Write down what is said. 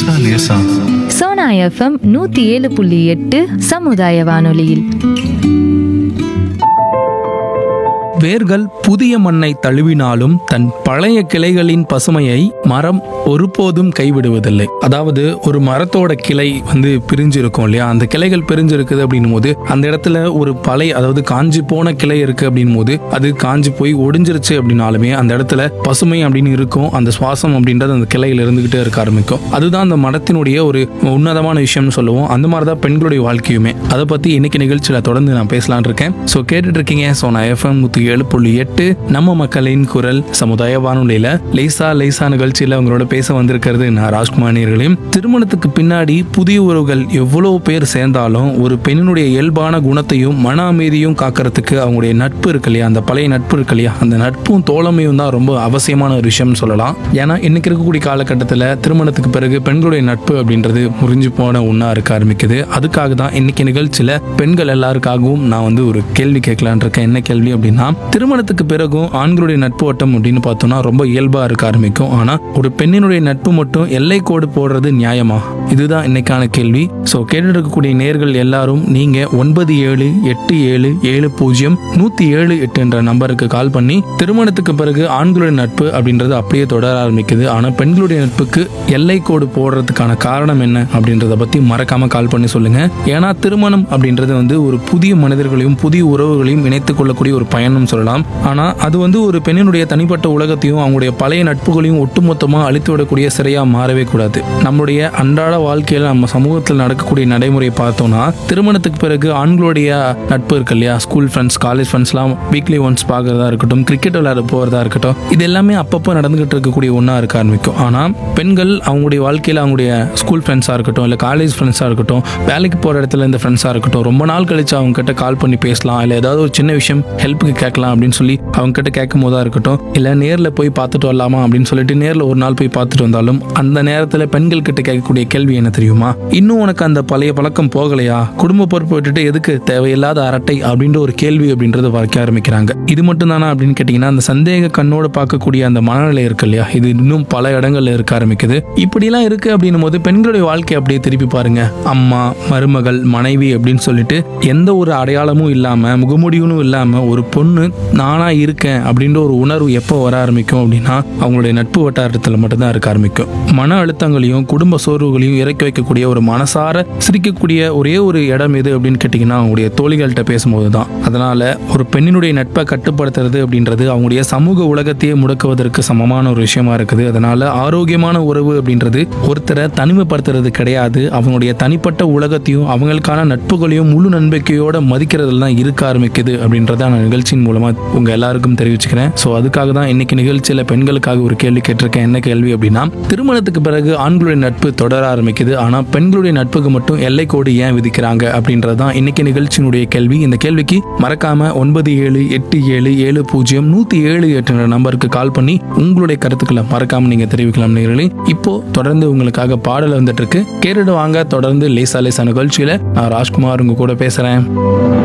லேசா லேசா சோனா எஃப்எம் நூத்தி ஏழு புள்ளி எட்டு சமுதாய வானொலியில் வேர்கள் புதிய மண்ணை தழுவினாலும் தன் பழைய கிளைகளின் பசுமையை மரம் ஒருபோதும் கைவிடுவதில்லை அதாவது ஒரு மரத்தோட கிளை வந்து பிரிஞ்சு இருக்கும் இல்லையா அந்த கிளைகள் பிரிஞ்சு இருக்குது அப்படின்னும் போது அந்த இடத்துல ஒரு பழைய அதாவது காஞ்சி போன கிளை இருக்கு அப்படின்னும் போது அது காஞ்சி போய் ஒடிஞ்சிருச்சு அப்படின்னாலுமே அந்த இடத்துல பசுமை அப்படின்னு இருக்கும் அந்த சுவாசம் அப்படின்றது அந்த கிளையில இருந்துகிட்டே இருக்க ஆரம்பிக்கும் அதுதான் அந்த மரத்தினுடைய ஒரு உன்னதமான விஷயம்னு சொல்லுவோம் அந்த மாதிரி தான் பெண்களுடைய வாழ்க்கையுமே அதை பத்தி இன்னைக்கு நிகழ்ச்சியில தொடர்ந்து நான் பேசலாம்னு இருக்கேன் ஸோ கேட்டுட்டு இருக்கீங்க ஸோ நான் எஃப்எம் நூத்தி ஏழு புள்ளி எட்டு நம்ம மக்களின் குரல் சமுதாய வானொலியில லேசா லேசா நிகழ்ச்சியில அவங்களோட பேச வந்திருக்கிறது நான் ராஜ்குமாரியர்களையும் திருமணத்துக்கு பின்னாடி புதிய உறவுகள் எவ்வளவு பேர் சேர்ந்தாலும் ஒரு பெண்ணினுடைய இயல்பான குணத்தையும் மன அமைதியும் காக்கிறதுக்கு அவங்களுடைய நட்பு இருக்கு இல்லையா அந்த பழைய நட்பு இருக்கு இல்லையா அந்த நட்பும் தோழமையும் தான் ரொம்ப அவசியமான ஒரு விஷயம்னு சொல்லலாம் ஏன்னா இன்னைக்கு இருக்கக்கூடிய காலகட்டத்தில் திருமணத்துக்கு பிறகு பெண்களுடைய நட்பு அப்படின்றது முறிஞ்சு போன ஒன்றா இருக்க ஆரம்பிக்குது அதுக்காக தான் இன்னைக்கு நிகழ்ச்சியில் பெண்கள் எல்லாருக்காகவும் நான் வந்து ஒரு கேள்வி கேட்கலான் இருக்கேன் என்ன கேள்வி அப்படின்னா திருமணத்துக்கு பிறகும் ஆண்களுடைய நட்பு வட்டம் அப்படின்னு பார்த்தோம்னா ரொம்ப இயல்பாக இருக்க ஆரம்பிக்கும் ஆனால் ஒரு பெண்ணினுடைய நட்பு மட்டும் எல்லை கோடு போடுறது நியாயமா இதுதான் இன்னைக்கான கேள்வி ஸோ கேட்டுட்டு இருக்கக்கூடிய நேர்கள் எல்லாரும் நீங்க ஒன்பது ஏழு எட்டு ஏழு ஏழு பூஜ்ஜியம் நூத்தி ஏழு எட்டு என்ற நம்பருக்கு கால் பண்ணி திருமணத்துக்கு பிறகு ஆண்களுடைய நட்பு அப்படின்றது அப்படியே தொடர ஆரம்பிக்குது ஆனா பெண்களுடைய நட்புக்கு எல்லை கோடு போடுறதுக்கான காரணம் என்ன அப்படின்றத பத்தி மறக்காம கால் பண்ணி சொல்லுங்க ஏன்னா திருமணம் அப்படின்றது வந்து ஒரு புதிய மனிதர்களையும் புதிய உறவுகளையும் இணைத்துக் கொள்ளக்கூடிய ஒரு பயணம் சொல்லலாம் ஆனா அது வந்து ஒரு பெண்ணினுடைய தனிப்பட்ட உலகத்தையும் அவங்களுடைய பழைய நட்புகளையும் ஒட்டுமொத்தமா அழித்து விடக்கூடிய சிறையா மாறவே கூடாது நம்மளுடைய அன்றாட வாழ்க்கையில நம்ம சமூகத்தில் நடக்கக்கூடிய நடைமுறை பார்த்தோம்னா திருமணத்துக்கு பிறகு ஆண்களுடைய நட்பு இருக்கு இல்லையா ஸ்கூல் ஃப்ரெண்ட்ஸ் காலேஜ் ஃப்ரெண்ட்ஸ்லாம் வீக்லி ஒன்ஸ் பார்க்கறதா இருக்கட்டும் கிரிக்கெட் விளையாட போகிறதா இருக்கட்டும் இது எல்லாமே அப்பப்போ நடந்துகிட்டு இருக்கக்கூடிய ஒன்றா இருக்க ஆரம்பிக்கும் ஆனால் பெண்கள் அவங்களுடைய வாழ்க்கையில் அவங்களுடைய ஸ்கூல் ஃப்ரெண்ட்ஸாக இருக்கட்டும் இல்லை காலேஜ் ஃப்ரெண்ட்ஸாக இருக்கட்டும் வேலைக்கு போகிற இடத்துல இந்த ஃப்ரெண்ட்ஸாக இருக்கட்டும் ரொம்ப நாள் கழிச்சு அவங்க கிட்ட கால் பண்ணி பேசலாம் இல்லை ஏதாவது ஒரு சின்ன விஷயம் ஹெல்ப்புக்கு கேட்கலாம் அப்படின்னு சொல்லி அவங்க கிட்ட கேட்கும் போதா இருக்கட்டும் இல்லை நேரில் போய் பார்த்துட்டு வரலாமா அப்படின்னு சொல்லிட்டு நேரில் ஒரு நாள் போய் பார்த்துட்டு வந்தாலும் அந்த நேரத்தில் பெண்கள் கிட்ட கேட்கக்கூடிய கேள்வி என்ன தெரியுமா இன்னும் உனக்கு அந்த பழைய பழக்கம் போகலையா குடும்ப பொறுப்பு விட்டுட்டு எதுக்கு தேவையில்லாத அரட்டை அப்படின்ற ஒரு கேள்வி அப்படின்றத வைக்க ஆரம்பிக்கிறாங்க இது மட்டும் தானா அப்படின்னு கேட்டிங்கன்னா அந்த சந்தேக கண்ணோட பார்க்கக்கூடிய அந்த மனநிலை இருக்கு இல்லையா இது இன்னும் பல இடங்கள்ல இருக்க ஆரம்பிக்குது இப்படிலாம் இருக்கு அப்படின்னும் போது பெண்களுடைய வாழ்க்கை அப்படியே திருப்பி பாருங்க அம்மா மருமகள் மனைவி அப்படின்னு சொல்லிட்டு எந்த ஒரு அடையாளமும் இல்லாம முகமுடியும் இல்லாம ஒரு பொண்ணு நானா இருக்கேன் அப்படின்ற ஒரு உணர்வு எப்போ வர ஆரம்பிக்கும் அப்படின்னா அவங்களுடைய நட்பு வட்டாரத்தில் மட்டும்தான் இருக்க ஆரம்பிக்கும் மன அழுத்தங்களையும் குடும்ப சோர்வுகளையும் இறக்கி வைக்கக்கூடிய ஒரு மனசார சிரிக்கக்கூடிய ஒரே ஒரு இடம் எது அப்படின்னு கேட்டிங்கன்னா அவங்களுடைய தோழிகள்கிட்ட பேசும்போது தான் அதனால ஒரு பெண்ணினுடைய நட்பை கட்டுப்படுத்துறது அப்படின்றது அவங்களுடைய சமூக உலகத்தையே முடக்குவதற்கு சமமான ஒரு விஷயமா இருக்குது அதனால ஆரோக்கியமான உறவு அப்படின்றது ஒருத்தரை தனிமைப்படுத்துறது கிடையாது அவங்களுடைய தனிப்பட்ட உலகத்தையும் அவங்களுக்கான நட்புகளையும் முழு நம்பிக்கையோட மதிக்கிறதுல தான் இருக்க ஆரம்பிக்குது அப்படின்றத நான் நிகழ்ச்சியின் மூலமா உங்க எல்லாருக்கும் தெரிவிச்சுக்கிறேன் ஸோ அதுக்காக தான் இன்னைக்கு நிகழ்ச்சியில பெண்களுக்காக ஒரு கேள்வி கேட்டிருக்கேன் என்ன கேள்வி அப்படின்னா திருமணத்துக்கு பிறகு ஆண்களுடைய நட்பு தொடர ஆரம்பிக்குது ஆனா பெண்களுடைய நட்புக்கு மட்டும் எல்லைக்கோடு ஏன் விதிக்கிறாங்க அப்படின்றது தான் இன்னைக்கு நிகழ்ச்சியினுடைய கேள்வி இந்த கேள்விக்கு மறக்காம ஒன்பது ஏழு எட்டு ஏழு ஏழு பூஜ்ஜியம் நூத்தி ஏழு எட்டு நம்பருக்கு கால் பண்ணி உங்களுடைய கருத்துக்களை மறக்காம நீங்க தெரிவிக்கலாம் நேர்களே இப்போ தொடர்ந்து உங்களுக்காக பாடல் வந்துட்டு இருக்கு கேட்டுட்டு வாங்க தொடர்ந்து லேசா லேசா நிகழ்ச்சியில நான் ராஜ்குமார் உங்க கூட பேசுறேன்